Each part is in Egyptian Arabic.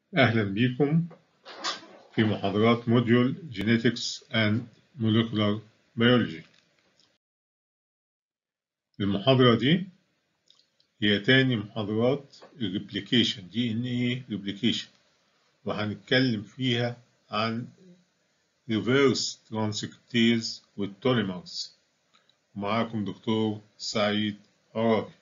أهلا بكم في محاضرات موديول Genetics and Molecular Biology المحاضرة دي هي تاني محاضرات الريبليكيشن دي ان ايه ريبليكيشن وهنتكلم فيها عن reverse transcriptase والتوليمرز ومعاكم دكتور سعيد عرابي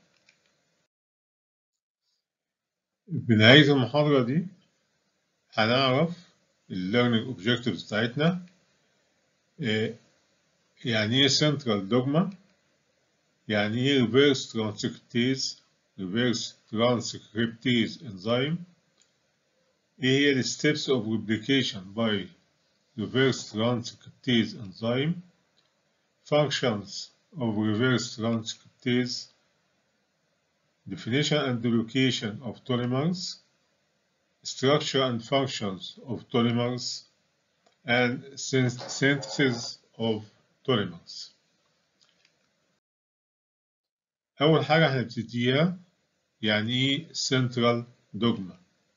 بنهاية المحاضرة دي هنعرف الليرنينج اوبجكتيفز بتاعتنا يعني ايه سنترال دوجما يعني ايه ريفيرس ترانسكريبتيز ريفيرس ترانسكريبتيز انزيم ايه هي الستبس اوف ريبليكيشن باي reverse transcriptase enzyme functions of reverse transcriptase definition and location of polymers structure and functions of polymers, and synthesis of polymers. أول حاجة هنبتديها يعني إيه central dogma.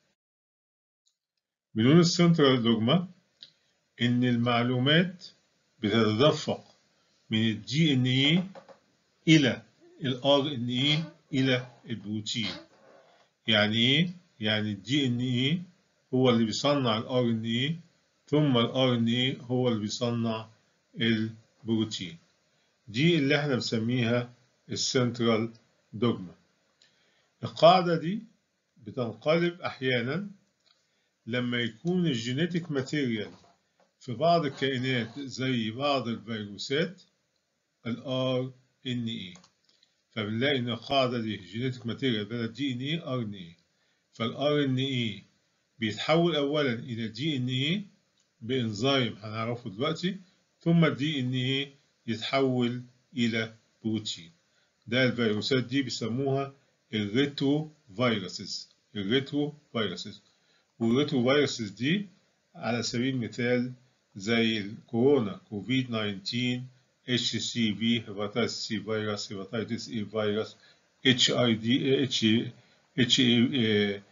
بنقول السنترال دوجما إن المعلومات بتتدفق من الدي إن إيه إلى الآر إن إيه إلى البروتين. يعني إيه؟ يعني الدي ان ايه هو اللي بيصنع الار ان ايه ثم الار ان ايه هو اللي بيصنع البروتين دي اللي احنا بنسميها السنترال دوجما القاعدة دي بتنقلب احيانا لما يكون الجينيتيك ماتيريال في بعض الكائنات زي بعض الفيروسات الار ان ايه فبنلاقي ان القاعدة دي جينيتيك ماتيريال بدل دي ان ايه ار ان ايه فالار ان اي بيتحول اولا الى دي ان اي بانزيم هنعرفه دلوقتي ثم الدي ان اي يتحول الى بروتين ده الفيروسات دي بيسموها الريترو فيروسز الريترو فيروسز والريترو فيروسز دي على سبيل المثال زي الكورونا كوفيد 19 اتش سي في هيباتيتس سي فيروس هيباتيتس اي فيروس اتش اي دي اتش اتش اي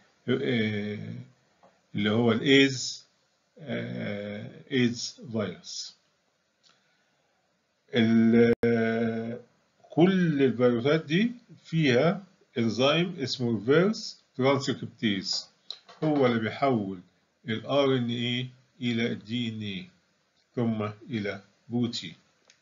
اللي هو الايز ايدز فيروس كل الفيروسات دي فيها انزيم اسمه ريفيرس ترانسكريبتيز هو اللي بيحول الار ان اي الى الدي ان اي ثم الى بروتين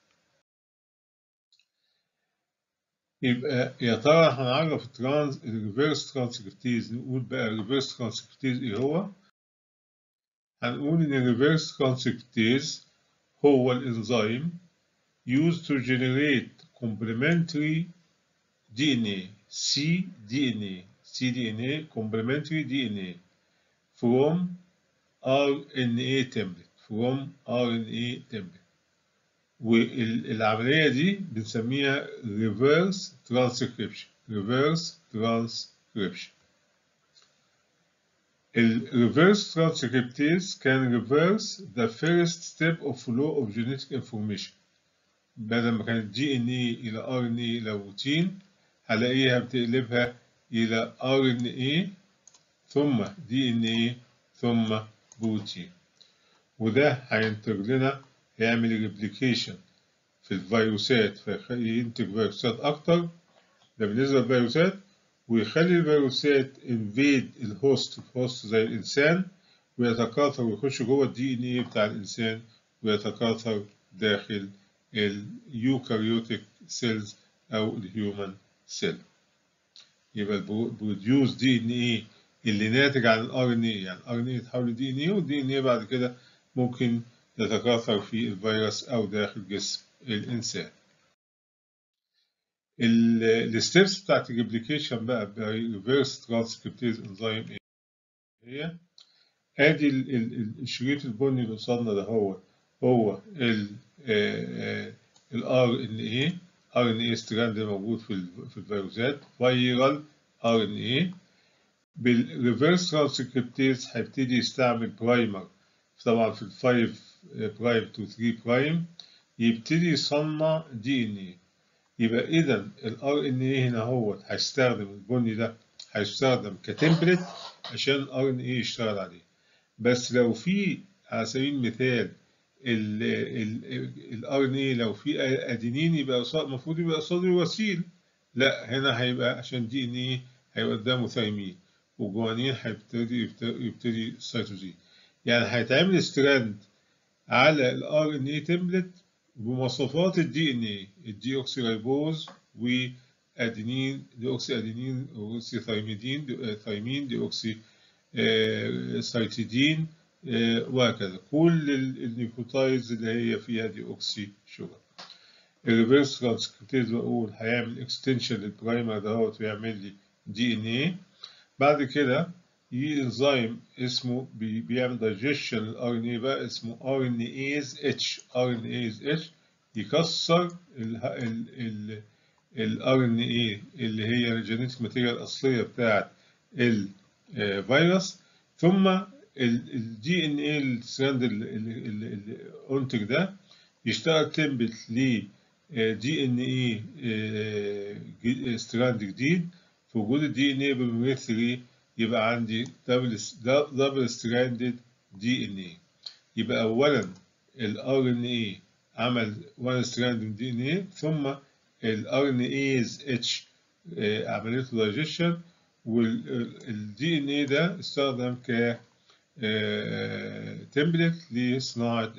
يبقى يا ترى هنعرف الترانس الريفيرس ترانسكريبتيز نقول بقى الريفيرس ترانسكريبتيز ايه هو؟ هنقول ان الريفيرس ترانسكريبتيز هو الانزيم used to generate complementary DNA cDNA cDNA complementary DNA from RNA template from RNA template والعملية دي بنسميها reverse transcription reverse transcription ال reverse transcriptase can reverse the first step of flow of genetic information بدل ما كانت دي ان اي الى ار ان اي الى بروتين هلاقيها بتقلبها الى ار ان اي ثم دي ان اي ثم بروتين وده هينتج لنا يعمل ريبليكيشن في الفيروسات فينتج فيروسات أكتر ده بالنسبة للفيروسات ويخلي الفيروسات انفيد الهوست الهوست زي الإنسان ويتكاثر ويخش جوه الدي ان ايه بتاع الإنسان ويتكاثر داخل اليوكاريوتيك سيلز أو الهيومن سيل يبقى البروديوس دي ان ايه اللي ناتج عن الار ان ايه يعني الار ان ايه يتحول لدي ان ايه والدي ان ايه بعد كده ممكن يتكاثر في الفيروس أو داخل جسم الإنسان. الستبس بتاعت الريبليكيشن بقى بريفيرس ترانسكريبتيز انزيم ايه؟ هي ادي الشريط البني اللي قصادنا ده هو هو ال الار ان اي ار ان اي ستراند موجود في في الفيروسات فيرال ار ان اي بالريفيرس ترانسكريبتيز هيبتدي يستعمل برايمر طبعا في الفايف برايم تو 3 برايم يبتدي يصنع دي ان ايه يبقى اذا الار ان ايه هنا هو هيستخدم البني ده هيستخدم كتمبلت عشان الار ان اي يشتغل عليه بس لو في على سبيل المثال الار ان اي لو في ادينين يبقى المفروض يبقى قصاده الوسيل لا هنا هيبقى عشان دي ان ايه هيبقى قدامه ثايمين وجوانين هيبتدي يبتدي سيتوزين يعني هيتعمل ستراند على الار ان اي تمبلت بمواصفات الدي ان اي الدي اوكسي رايبوز وادينين دي اوكسي ادينين اوكسي ثايميدين ثايمين دي اوكسي سايتيدين وهكذا كل النيوكليوتايدز اللي هي فيها دي اوكسي شوجر الريفرس ترانسكريبتيز بقول هيعمل اكستنشن للبرايمر دهوت ويعمل لي دي ان ايه بعد كده يجي انزيم اسمه بي بيعمل دايجيشن للار ان ايه بقى اسمه ار ان ايز اتش ار ان ايز اتش يكسر الار ان ايه اللي هي الجينيتيك ماتيريال الاصليه بتاعت الفيروس ثم الدي ان ايه الستراند اللي انتج ده يشتغل تمبت ل دي ان ايه ستراند جديد في وجود الدي ان ايه بالمير 3 يبقى عندي دبل دبل ستراندد دي ان ايه يبقى اولا الار ان ايه عمل 1 ستراند من دي ان ايه ثم الار ان ايز اتش عملت له دايجيشن والدي ان ايه ده استخدم ك تمبلت لصناعة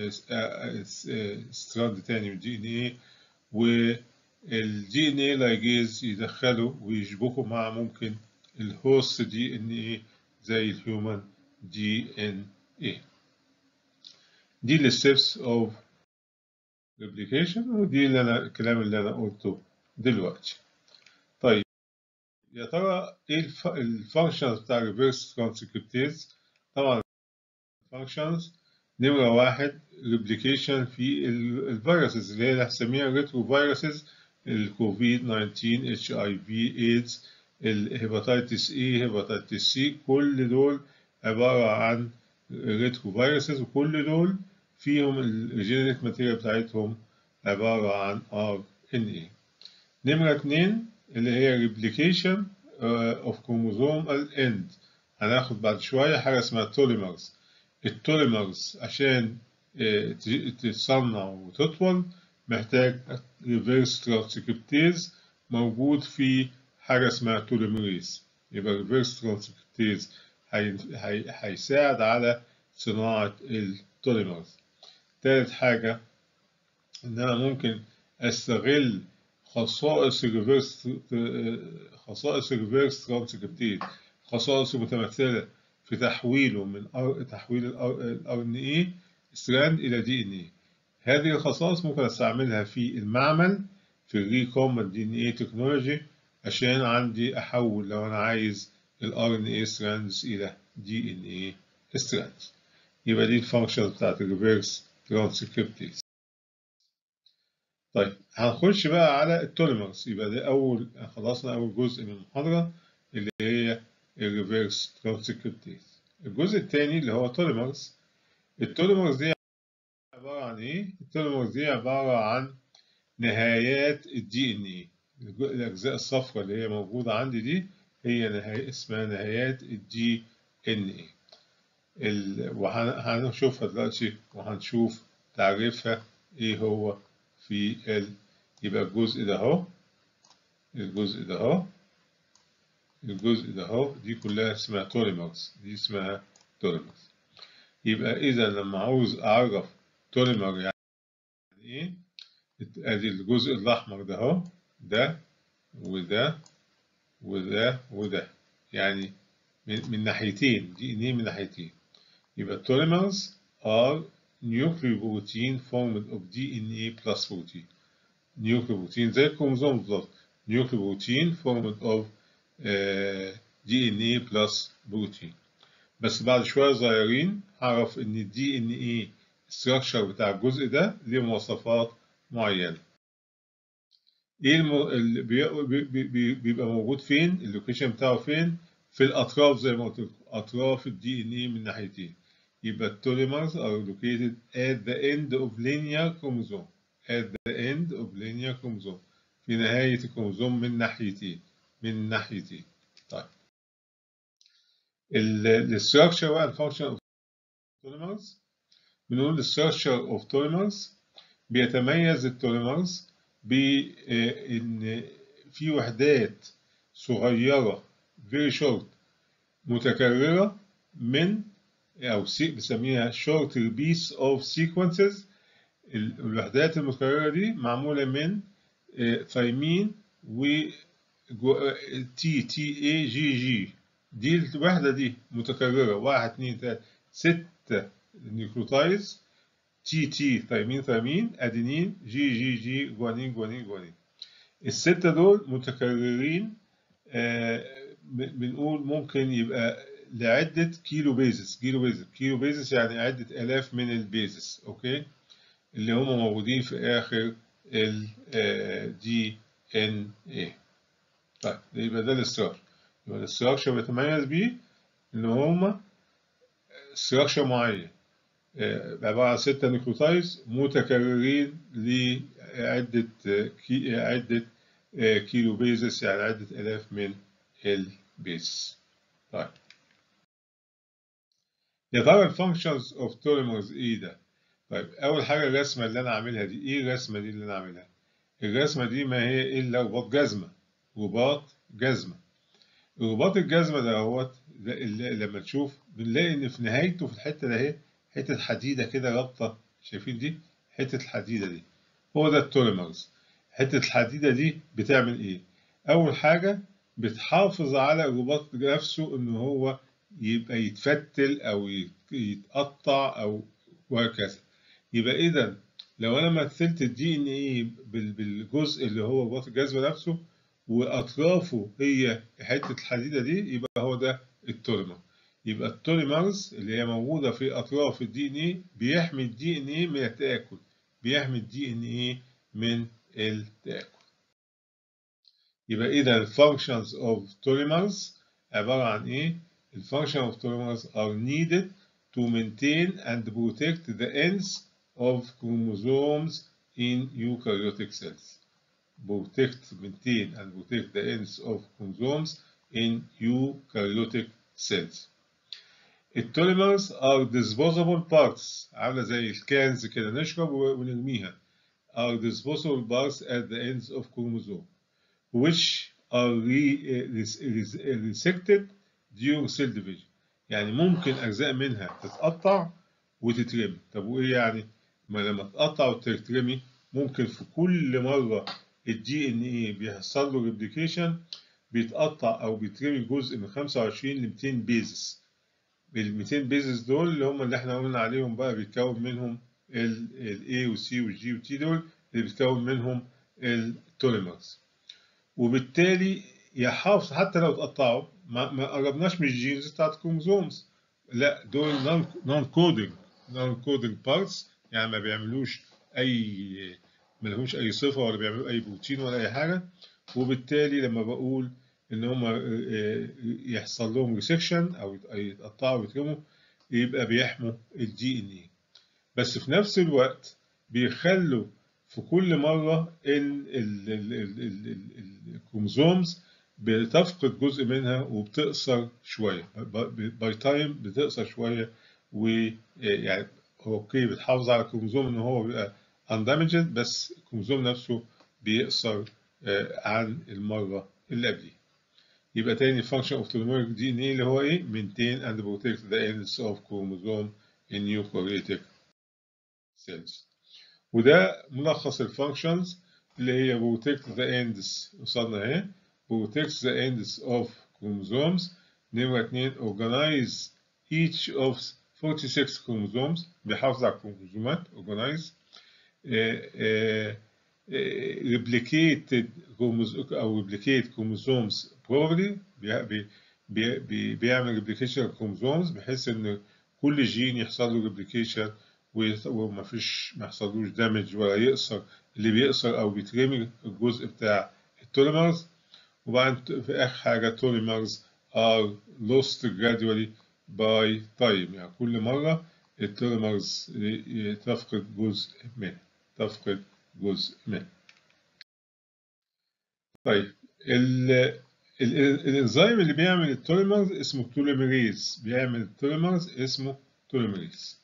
ستراند تاني من الدي ان ايه والدي ان ايه لايجيز يدخله ويشبكه مع ممكن الهوست دي ان ايه زي الهيومن دي ان ايه دي الستبس اوف ريبليكيشن ودي اللي انا الكلام اللي انا قلته دلوقتي طيب يا ترى ايه الفانكشنز بتاع الريفرس ترانسكريبتيز طبعا الفانكشنز نمرة واحد ريبليكيشن في الفيروسز اللي هي هنسميها ريترو فيروسز الكوفيد 19 اتش اي في ايدز الهيباتيتس اي هيباتيتس سي كل دول عبارة عن ريترو فيروسز وكل دول فيهم الجينيتيك ماتيريال بتاعتهم عبارة عن ار ان اي نمرة اتنين اللي هي ريبليكيشن اوف كروموزوم الاند هناخد بعد شوية حاجة اسمها توليمرز التوليمرز عشان تتصنع وتطول محتاج ريفيرس ترانسكريبتيز موجود في حاجة اسمها توليمريز يبقى ريفيرس ترانسكريبتيز هيساعد على صناعة التوليمرز تالت حاجة إن أنا ممكن أستغل خصائص الريفيرس خصائص الريفيرس ترانسكريبتيز خصائص متمثلة في تحويله من تحويل الار ان اي ستراند الى دي ان اي هذه الخصائص ممكن استعملها في المعمل في الريكومبت دي ان اي تكنولوجي عشان عندي احول لو انا عايز الار ان اي ستراندز الى دي ان اي ستراندز يبقى دي الفانكشن بتاعت الريفيرس ترانسكريبتيز طيب هنخش بقى على التوليمرز يبقى ده اول خلصنا اول جزء من المحاضره اللي هي الريفيرس ترانسكريبتيز الجزء الثاني اللي هو توليمرز التوليمرز دي عبارة عن ايه؟ التوليمرز دي عبارة عن نهايات الدي ان ايه الأجزاء الصفراء اللي هي موجودة عندي دي هي نهاية اسمها نهايات الدي ان ايه وهنشوفها دلوقتي وهنشوف تعريفها ايه هو في ال يبقى الجزء ده اهو الجزء ده اهو الجزء ده اهو دي كلها اسمها توليمرز دي اسمها توليمرز يبقى اذا لما عاوز اعرف توليمر يعني ايه ادي الجزء الاحمر ده اهو ده وده وده وده يعني من, من ناحيتين دي ان ايه من ناحيتين يبقى التوليمرز are nucleoprotein formed of DNA plus protein nucleoprotein زي الكروموزوم بالظبط nucleoprotein formed of دي ان ايه بلس بروتين بس بعد شويه صغيرين هعرف ان الدي ان ايه ستراكشر بتاع الجزء ده ليه مواصفات معينه ايه المو... اللي بي... بي... بيبقى موجود فين اللوكيشن بتاعه فين في الاطراف زي ما قلت لكم اطراف الدي ان ايه من ناحيتين يبقى التوليمرز are located at the end of linear chromosome at the end of linear chromosome في نهايه الكروموزوم من ناحيتين من ناحيتين طيب الستراكشر بقى الفانكشن اوف توليمرز بنقول الستراكشر اوف توليمرز بيتميز التوليمرز بان في وحدات صغيرة very short متكررة من أو بنسميها short piece of sequences الوحدات المتكررة دي معمولة من ثايمين و تي تي اي جي جي دي الوحدة دي متكررة واحد اتنين تلاتة ستة نيوكليوتايدز تي تي ثايمين ثايمين ادينين جي جي جي جوانين جوانين جوانين الستة دول متكررين آه بنقول ممكن يبقى لعدة كيلو بيزس كيلو بيزس كيلو بيزس يعني عدة آلاف من البيزس أوكي اللي هم موجودين في آخر ال دي ان اي طيب يبقى ده الاستراكشر يبقى الاستراكشر بيتميز بيه إن هما استراكشر معين عبارة عن ستة نيوكليوتايدز متكررين لعدة كي عدة كيلو بيزس يعني عدة آلاف من البيز طيب يا ترى الفانكشنز اوف توليمرز ايه ده؟ طيب أول حاجة الرسمة اللي أنا عاملها دي إيه الرسمة دي اللي أنا عاملها؟ الرسمة دي ما هي إلا رباط جزمة رباط جزمة رباط الجزمة ده اهوت لما تشوف بنلاقي إن في نهايته في الحتة ده أهي حتة حديدة كده رابطة شايفين دي؟ حتة الحديدة دي هو ده التوليمرز حتة الحديدة دي بتعمل إيه؟ أول حاجة بتحافظ على الرباط نفسه إن هو يبقى يتفتل أو يتقطع أو وهكذا يبقى إذا لو أنا مثلت الدي إن إيه بالجزء اللي هو رباط الجذب نفسه وأطرافه هي حتة الحديدة دي يبقى هو ده التوليمر يبقى التوليمرز اللي هي موجودة في أطراف الدي إن إيه بيحمي الدي إن إيه من التآكل بيحمي الدي إن إيه من التآكل يبقى إذا ال functions of polymers عبارة عن إيه؟ ال functions of polymers are needed to maintain and protect the ends of chromosomes in eukaryotic cells. Protect, maintain and protect the ends of chromosomes in eukaryotic cells. التوليمرز are disposable parts عاملة زي الكانز كده نشرب ونرميها are disposable parts at the ends of chromosome which are resected during cell division يعني ممكن أجزاء منها تتقطع وتترمي طب وإيه يعني؟ ما لما تتقطع وتترمي ممكن في كل مرة الدي إن إيه بيحصل له ريبليكيشن بيتقطع أو بيترمي جزء من 25 ل 200 بيزس ال 200 بيزس دول اللي هم اللي احنا قلنا عليهم بقى بيتكون منهم ال A و C و G و T دول اللي بيتكون منهم التوليمرز وبالتالي يحافظ حتى لو اتقطعوا ما, ما قربناش من الجينز بتاعت الكروموزومز لا دول نون كودنج نون كودنج بارتس يعني ما بيعملوش اي ما لهمش اي صفه ولا بيعملوا اي بروتين ولا اي حاجه وبالتالي لما بقول ان هم يحصل لهم ريسكشن او يتقطعوا ويترموا يبقى بيحموا الدي ان اي بس في نفس الوقت بيخلوا في كل مرة إن الكروموزومز بتفقد جزء منها وبتقصر شوية باي تايم بتقصر شوية ويعني اوكي بتحافظ على الكروموزوم ان هو بيبقى اندامجد بس الكروموزوم نفسه بيقصر عن المرة اللي قبليه يبقى تاني function of telomeric DNA اللي هو ايه maintain and protect the ends of chromosome in eukaryotic cells وده ملخص الفانكشنز اللي هي protect the ends وصلنا اهي protect the ends of chromosomes نمرة اتنين organize each of 46 chromosomes بيحافظ على الكروموزومات organize replicated أو replicate chromosomes properly بي بي بيعمل replication chromosomes بحيث إن كل جين يحصل له replication وما فيش ما يحصلوش دامج ولا يقصر اللي بيقصر او بيترمي الجزء بتاع التوليمرز وبعدين في اخر حاجه التوليمرز are lost gradually by time يعني كل مره التوليمرز تفقد جزء منه تفقد جزء منه طيب ال- ال- الانزيم اللي بيعمل التوليمرز اسمه توليميريز بيعمل التوليمرز اسمه توليميريز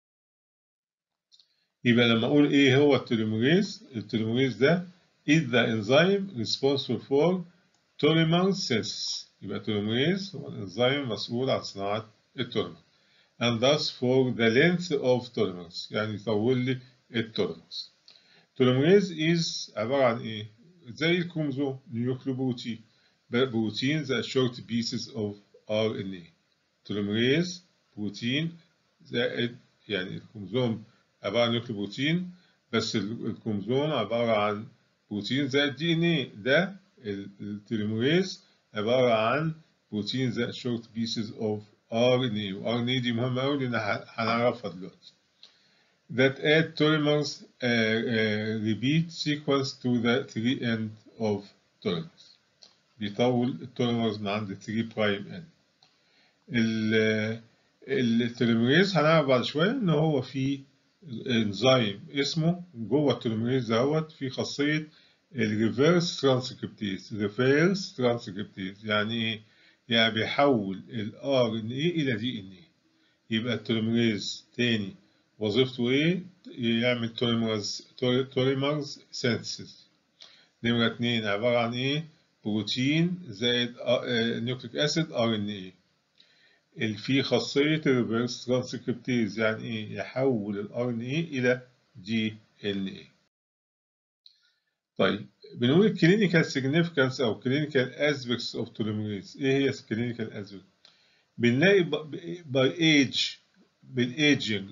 يبقى لما اقول ايه هو التوليميريز التوليميريز ده is the enzyme responsible for polymerase synthesis يبقى التوليميريز هو الانزيم مسؤول عن صناعة التوليمر and thus for the length of polymers يعني يطول لي التوليمرز التوليميريز is عبارة عن ايه زي الكروموزوم نيوكليوبروتين بروتين that short pieces of RNA توليميريز بروتين زائد يعني الكروموزوم عبارة عن نيوكليوبروتين بس الكروموزوم عبارة عن بروتين زائد دي ان ايه ده التليميريز عبارة عن بروتين زائد شورت بيسز اوف ار ان اي وار ان اي دي مهمة قوي لان هنعرفها دلوقتي that add polymers uh, uh, repeat sequence to the three end of polymers بيطول التوليمرز من عند 3 برايم end التليميريز هنعرف بعد شوية ان هو فيه انزيم اسمه جوه التليميريز دوت في خاصيه الريفيرس ترانسكريبتيز ريفيرس ترانسكريبتيز يعني ايه؟ يعني بيحول الار ان اي الى دي ان اي يبقى التليميريز تاني وظيفته ايه؟ يعمل توليمرز توليمرز سينثيسيس نمرة اتنين عبارة عن ايه؟ بروتين زائد نيوكليك اسيد ار ان اي اللي فيه خاصية الريفرس ترانسكريبتيز يعني إيه؟ يحول ال RNA إلى DNA. طيب بنقول الكلينيكال سيجنيفيكانس أو كلينيكال اسبكتس أوف توليميريز إيه هي الكلينيكال اسبكت؟ بنلاقي باي ايج بالايجنج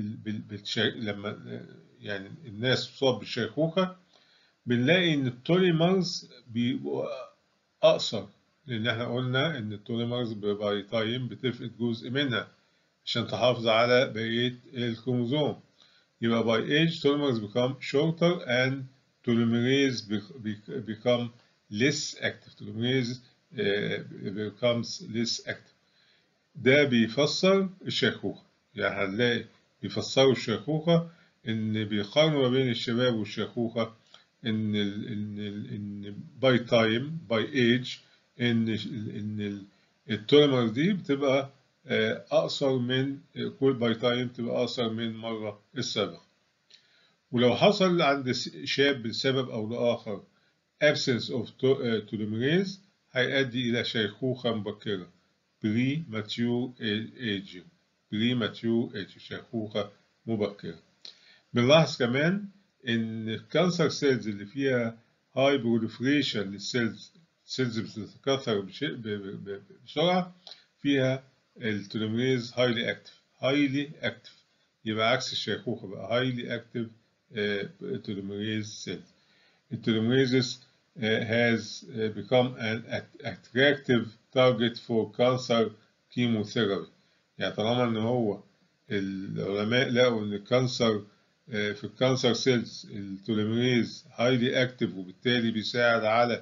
لما يعني الناس تصاب بالشيخوخة بنلاقي إن التوليمرز بيبقوا أقصر لأن إحنا قلنا إن التوليمرز باي تايم بتفقد جزء منها عشان تحافظ على بقية الكروموزوم يبقى by age telomeres become shorter and telomerase become less active telomerase becomes less active ده بيفسر الشيخوخة يعني هنلاقي بيفسروا الشيخوخة إن بيقارنوا ما بين الشباب والشيخوخة إن ال إن ال إن باي تايم باي ايج ان ان التوليمر دي بتبقى اقصر من كل باي تايم تبقى اقصر من المره السابقه ولو حصل عند شاب لسبب او لاخر absence of telomerase هيؤدي الى شيخوخه مبكره premature age premature age شيخوخه مبكره بنلاحظ كمان ان الكانسر سيلز اللي فيها هاي بروليفريشن للسيلز سيلز بتتكاثر بسرعة فيها التلوميريز هايلي اكتف هايلي اكتف يبقى عكس الشيخوخة بقى هايلي اكتف telomerase cells. Telomerase has become an attractive target for cancer chemotherapy. يعني طالما ان هو العلماء لقوا ان الكانسر في الكانسر سيلز التوليميريز هايلي اكتف وبالتالي بيساعد على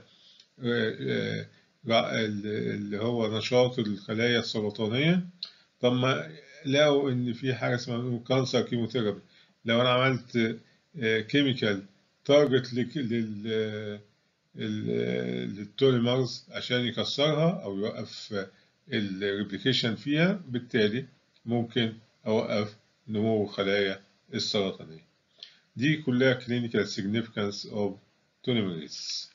اللي هو نشاط الخلايا السرطانية طب ما لقوا إن في حاجة اسمها كانسر كيموثيرابي لو أنا عملت كيميكال تارجت لل للتوليمرز عشان يكسرها أو يوقف الريبليكيشن فيها بالتالي ممكن أوقف نمو الخلايا السرطانية دي كلها clinical significance of telomerase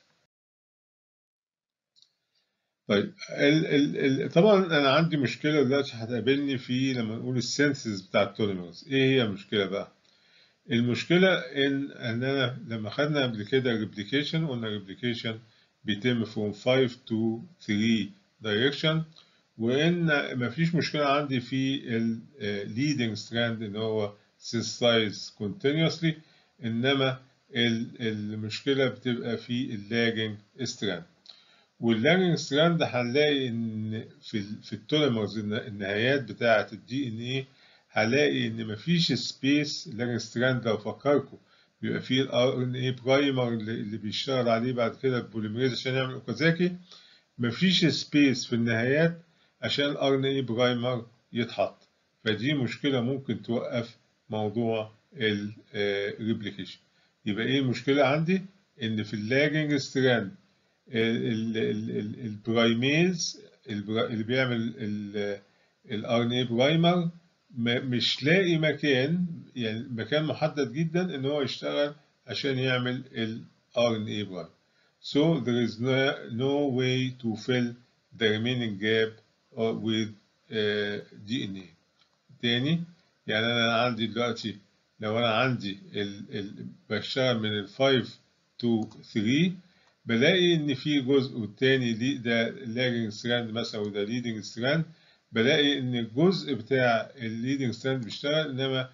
طيب ال ال ال طبعا انا عندي مشكله دلوقتي هتقابلني في لما نقول السينثيز بتاع التوليمرز ايه هي المشكله بقى المشكله ان ان انا لما خدنا قبل كده ريبليكيشن قلنا ريبليكيشن بيتم from 5 to 3 direction وان مفيش مشكله عندي في الليدنج ستراند ان هو synthesize continuously انما المشكله بتبقى في اللاجنج ستراند واللاجنج ستراند هنلاقي ان في في التوليمرز النهايات بتاعه الدي ان ايه هلاقي ان مفيش سبيس اللاجنج ستراند لو فكركم بيبقى فيه الار ان ايه برايمر اللي بيشتغل عليه بعد كده البوليمريز عشان يعمل اوكازاكي مفيش سبيس في النهايات عشان الار ان ايه برايمر يتحط فدي مشكله ممكن توقف موضوع الريبليكيشن يبقى ايه المشكله عندي ان في اللاجنج ستراند البرايميز اللي بيعمل الار ان اي برايمر مش لاقي مكان يعني مكان محدد جدا ان هو يشتغل عشان يعمل ال RNA برايمر. So there is no, no way to fill the remaining gap with uh, DNA. تاني يعني انا عندي دلوقتي لو انا عندي ال ال بشتغل من ال 5 to 3 بلاقي ان في جزء والتاني ده lagging strand مثلا وده leading strand بلاقي ان الجزء بتاع الليدنج ستراند بيشتغل انما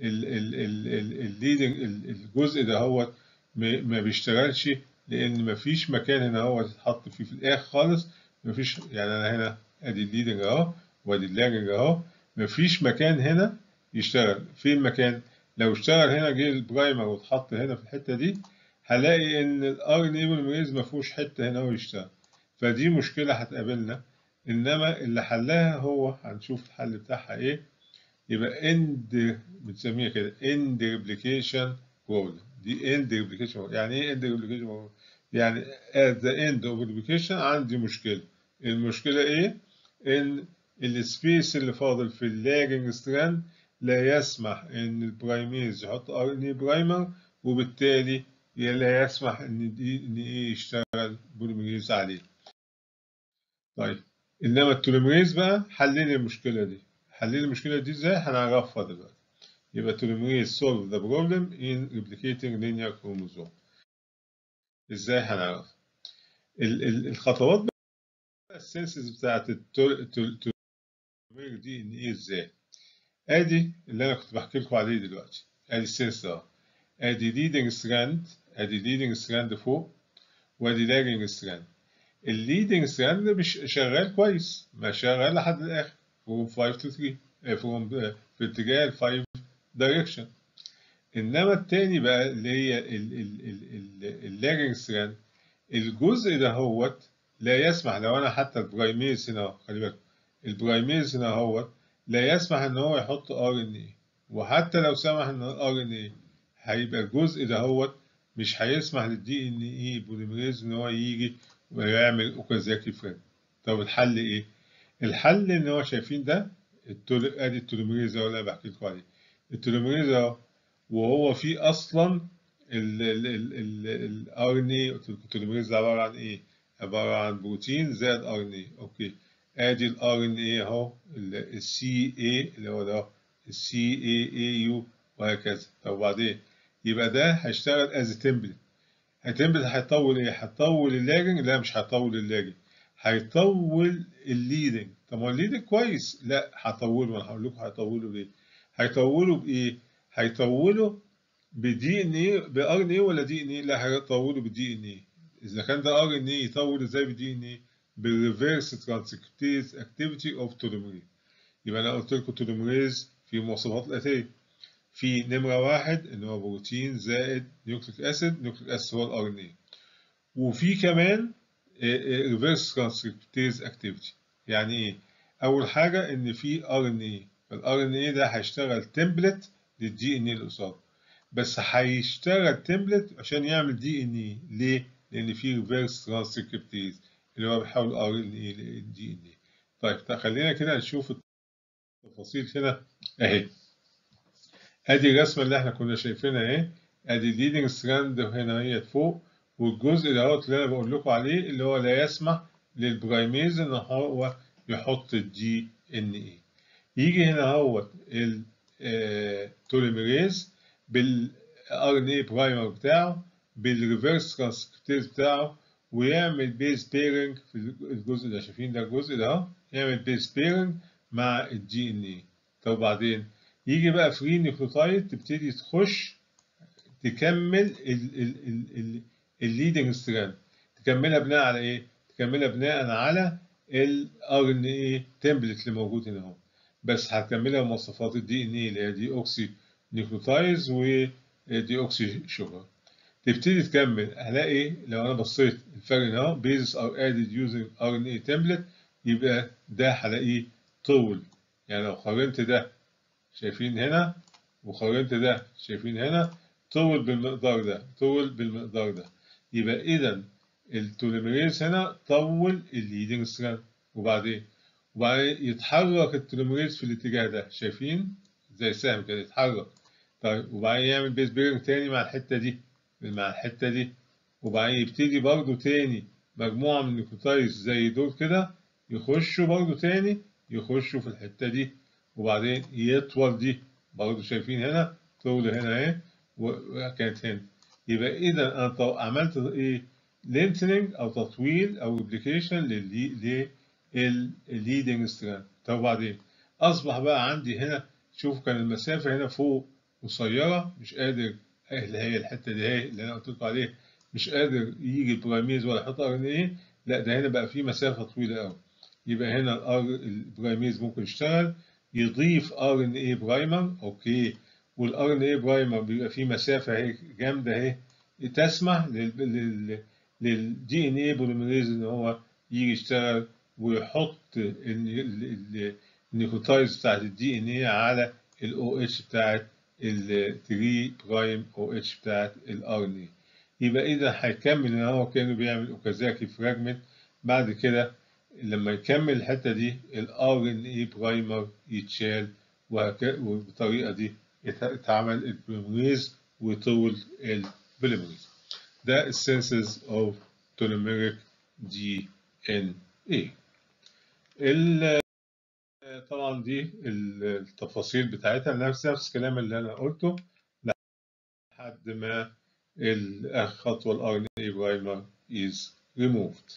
الليدنج الجزء ده هو ما بيشتغلش لان مفيش مكان هنا هو يتحط فيه في الاخر خالص مفيش يعني انا هنا ادي الليدنج اهو وادي اللاجنج اهو مفيش مكان هنا يشتغل فين المكان لو اشتغل هنا جه البرايمر واتحط هنا في الحته دي هلاقي ان الار ان اي ما فيهوش حته هنا هو يشتغل فدي مشكله هتقابلنا انما اللي حلها هو هنشوف الحل بتاعها ايه يبقى اند بنسميها كده اند ريبليكيشن بروبلم دي اند ريبليكيشن يعني ايه اند ريبليكيشن بروبلم يعني at the end of replication عندي مشكله المشكله ايه ان السبيس اللي فاضل في اللاجنج ستراند لا يسمح ان البرايميز يحط ار ان اي برايمر وبالتالي لا يسمح ان دي ان ايه يشتغل بوليميريز عليه طيب انما التوليمريز بقى حلين المشكله دي حلين المشكله دي ازاي هنعرفها دلوقتي يبقى توليمريز solve the problem in replicating linear chromosome ازاي هنعرف الخطوات بقى السنسز بتاعت التوليمريز دي ان ايه ازاي ادي اللي انا كنت بحكي لكم عليه دلوقتي ادي السنس اهو ادي leading strand ادي leading strand فوق وادي lagging strand الليدنج ستراند مش شغال كويس ما شغال لحد الاخر فروم 5 تو 3 فروم في اتجاه ال 5 دايركشن انما التاني بقى اللي هي اللاجنج ستراند الجزء ده هوت لا يسمح لو انا حتى البرايميز هنا خلي بالك البرايميز هنا هوت لا يسمح ان هو يحط ار ان اي وحتى لو سمح ان ار ان اي هيبقى الجزء ده هوت مش هيسمح للدي ان اي بوليمريز ان هو يجي ويعمل اوكازاكي فريم طب الحل ايه؟ الحل ان هو شايفين ده التول... ادي التوليمريز اللي انا بحكي لكم عليه التوليمريز اهو وهو فيه اصلا الار ان اي التوليمريز عباره عن ايه؟ عباره عن بروتين زائد ار ان اي اوكي ادي الار ان اي اهو السي اي اللي هو ده السي اي اي يو وهكذا طب وبعدين يبقى ده هيشتغل از تمبلت التمبلت هيطول ايه؟ هيطول اللاجنج؟ لا مش هيطول اللاجنج هيطول الليدنج طب ما الليدنج كويس لا هطوله انا هقول لكم هيطوله ليه؟ هيطوله بايه؟ هيطوله بدي ان ايه بار ان ايه ولا دي ان ايه؟ لا هيطوله بالدي ان ايه اذا كان ده ار ان ايه يطول ازاي بالدي ان ايه؟ بالريفرس ترانسكريبتيز اكتيفيتي اوف توليمريز يبقى انا قلت لكم توليمريز في المواصفات الاتيه في نمرة واحد إن هو بروتين زائد نيوكليك أسيد، نيوكليك أسيد هو الار ان اي. وفي كمان ريفرس ترانسكريبتيز اكتيفيتي. يعني إيه؟ أول حاجة إن في ار ان اي، فالار ان اي ده هيشتغل تمبلت للدي ان اي اللي قصاده. بس هيشتغل تمبلت عشان يعمل دي ان اي، ليه؟ لأن في ريفرس ترانسكريبتيز اللي هو بيحول ار ان اي لدي ان اي. طيب خلينا كده نشوف التفاصيل هنا أهي. ادي الرسمه اللي احنا كنا شايفينها اهي ادي الليدنج ستراند هنا هي فوق والجزء دوت اللي انا بقول لكم عليه اللي هو لا يسمح للبرايميز ان هو يحط الدي ان اي يجي هنا هو التوليميريز بالار ان اي برايمر بتاعه بالريفرس ترانسكريبتيز بتاعه ويعمل بيز بيرنج في الجزء ده شايفين ده الجزء ده اهو يعمل بيز بيرنج مع الدي ان اي طب بعدين يجي بقى فري نيوكليوتايد تبتدي تخش تكمل الليدنج ستراند تكملها بناء على ايه؟ تكملها بناء على الار ان اي تمبلت اللي موجود هنا اهو بس هتكملها بمواصفات الدي ان اي اللي هي دي اوكسي نيوكليوتايز ودي اوكسي شوجر تبتدي تكمل هلاقي لو انا بصيت الفرق هنا اهو بيزس ار ادد يوزنج ار ان اي تمبلت يبقى ده هلاقيه طول يعني لو قارنت ده شايفين هنا وقارنت ده شايفين هنا طول بالمقدار ده طول بالمقدار ده يبقى إذا التوليميريز هنا طول الليدنج ستراند وبعدين وبعدين يتحرك التوليميريز في الاتجاه ده شايفين زي سهم كده يتحرك طيب وبعدين يعمل بيس بيرنج تاني مع الحتة دي مع الحتة دي وبعدين يبتدي برضو تاني مجموعة من النيكوتايز زي دول كده يخشوا برضو تاني يخشوا في الحتة دي وبعدين يطول دي برضو شايفين هنا طول هنا اهي وكانت هنا يبقى إذا أنا عملت إيه لينتنج أو تطويل أو ريبليكيشن للليدنج ستراند طب وبعدين أصبح بقى عندي هنا شوف كان المسافة هنا فوق قصيرة مش قادر اللي هي الحتة دي هي اللي أنا قلت لكم عليها مش قادر يجي البرايميز ولا يحط ار ان ايه لا ده هنا بقى في مسافة طويلة قوي يبقى هنا الار البرايميز ممكن يشتغل يضيف ار ان ايه برايمر اوكي والار ان ايه برايمر بيبقى فيه مسافة اهي جامدة اهي تسمح للدي ان ايه بوليميريز ان هو يجي يشتغل ويحط النيكوتايز بتاعت الدي ان ايه على الاو اتش بتاعت ال 3 برايم او اتش بتاعت الار ان ايه يبقى اذا هيكمل ان هو كانه بيعمل اوكازاكي فراجمنت بعد كده لما يكمل الحته دي الار ان اي برايمر يتشال وبالطريقه دي يتعمل البوليمريز ويطول البوليمريز ده السنسز اوف توليميريك دي ان اي طبعا دي التفاصيل بتاعتها نفس نفس الكلام اللي انا قلته لحد ما الخطوه الار ان اي برايمر is removed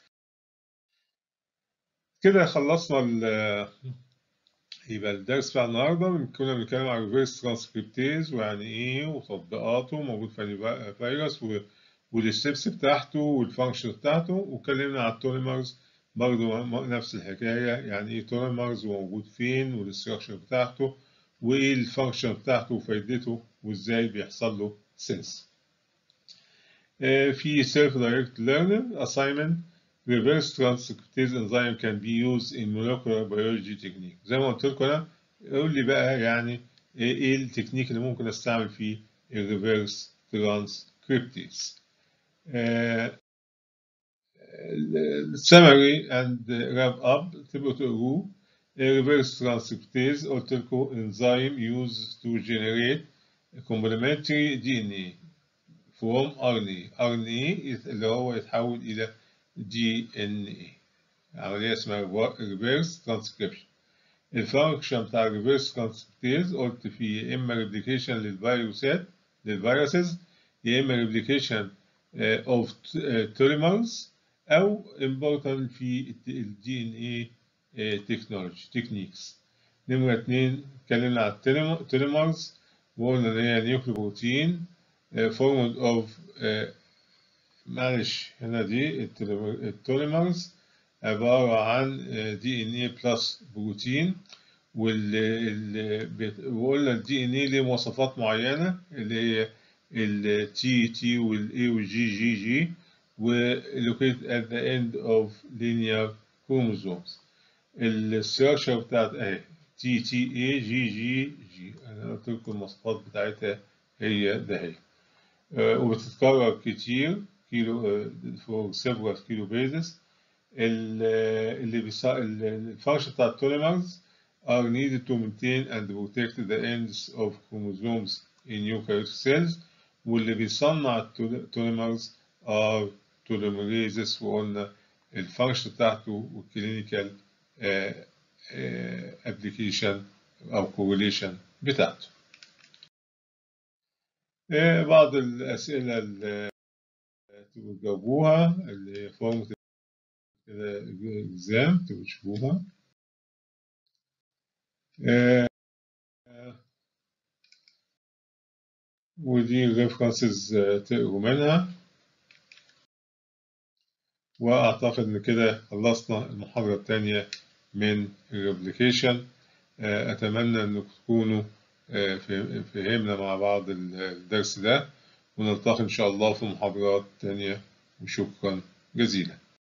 كده خلصنا ال يبقى الدرس بتاع النهارده كنا بنتكلم عن ريفرس ترانسكريبتيز ويعني ايه وتطبيقاته موجود في انهي فيروس والستبس بتاعته والفانكشن بتاعته واتكلمنا على التوليمرز برضه نفس الحكايه يعني ايه توليمرز وموجود فين والاستراكشر بتاعته وايه الفانكشن بتاعته وفايدته وازاي بيحصل له سنس. في سيلف دايركت ليرنر assignment reverse transcriptase enzyme can be used in molecular biology technique زي ما قلت لكم انا قول لي بقى يعني ايه التكنيك اللي ممكن استعمل فيه الريفرس ترانسكريبتيز summary and wrap up تبقوا تقروه reverse transcriptase قلت لكم enzyme used to generate complementary DNA from RNA RNA اللي هو يتحول إلى DNA عملية اسمها reverse transcription الفانكشن بتاع الريفرس ترانسكريبتيز قلت فيه يا اما ريبليكيشن للفيروسات للفيروسز يا اما ريبليكيشن اوف توليمرز او important في الدي ان اي تكنولوجي تكنيكس نمرة اتنين اتكلمنا على التوليمرز وقلنا ان هي نيوكليو بروتين فورمد اوف معلش هنا دي التوليمرز عبارة عن دي ان اي بلس بروتين وقلنا الدي ان اي ليه مواصفات معينة اللي هي التي تي والاي والجي جي جي located at the end of linear chromosomes الستراكشر بتاعت اهي تي تي اي جي جي جي انا قلت لكم المواصفات بتاعتها هي ده هي وبتتكرر كتير كيلو for several كيلو بيزس اللي بيصا الفانكشن بتاع التوليمرز are needed to maintain and protect the ends of chromosomes in eukaryotic cells واللي بيصنع التوليمرز are توليمريزس وقلنا الفانكشن بتاعته والكلينيكال ابلكيشن او كورليشن بتاعته بعض الاسئله اللي تجاوبوها اللي فورمة الاكزام تشوفوها ودي الريفرنسز تقروا منها واعتقد ان كده خلصنا المحاضرة الثانية من الريبليكيشن اتمنى انكم تكونوا فهمنا مع بعض الدرس ده ونلتقي ان شاء الله في محاضرات تانية وشكرا جزيلا